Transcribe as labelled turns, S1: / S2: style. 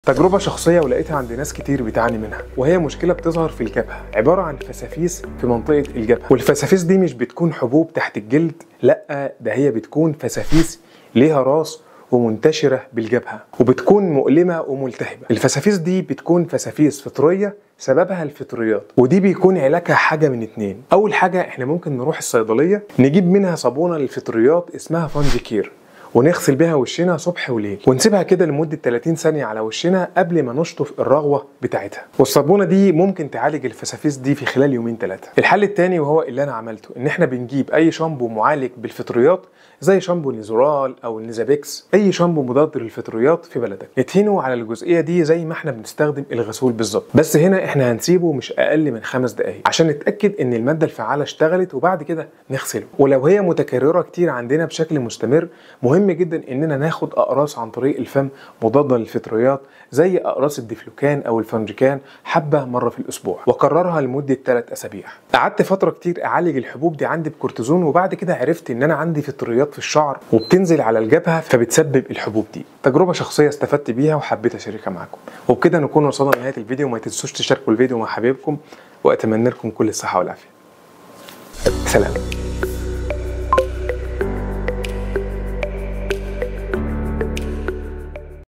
S1: تجربة شخصية ولقيتها عند ناس كتير بتعاني منها وهي مشكلة بتظهر في الجبهة عبارة عن فسافيس في منطقة الجبهة والفسافيس دي مش بتكون حبوب تحت الجلد لا ده هي بتكون فسافيس ليها راس ومنتشرة بالجبهة وبتكون مؤلمة وملتهبة الفسافيس دي بتكون فسافيس فطرية سببها الفطريات ودي بيكون علاجها حاجة من اتنين أول حاجة احنا ممكن نروح الصيدلية نجيب منها صابونة للفطريات اسمها فانجي كير ونغسل بيها وشنا صبح وليل ونسيبها كده لمده 30 ثانيه على وشنا قبل ما نشطف الرغوه بتاعتها والصابونه دي ممكن تعالج الفسافيس دي في خلال يومين ثلاثه الحل الثاني وهو اللي انا عملته ان احنا بنجيب اي شامبو معالج بالفطريات زي شامبو نيزورال او النيزابيكس اي شامبو مضاد للفطريات في بلدك ندهنه على الجزئيه دي زي ما احنا بنستخدم الغسول بالظبط بس هنا احنا هنسيبه مش اقل من خمس دقائق عشان نتاكد ان الماده الفعاله اشتغلت وبعد كده نغسله ولو هي متكرره كتير عندنا بشكل مستمر مهم جدا اننا ناخد اقراص عن طريق الفم مضاده للفطريات زي اقراص الديفلوكان او الفنجكان حبه مره في الاسبوع واكررها لمده 3 اسابيع قعدت فتره كتير اعالج الحبوب دي عندي بكورتيزون وبعد كده عرفت ان انا عندي فطريات في الشعر وبتنزل على الجبهه فبتسبب الحبوب دي تجربه شخصيه استفدت بيها وحبيت اشاركها معاكم وبكده نكون وصلنا لنهايه الفيديو وما تنسوش تشاركوا الفيديو مع حبايبكم واتمنى لكم كل الصحه والعافيه سلام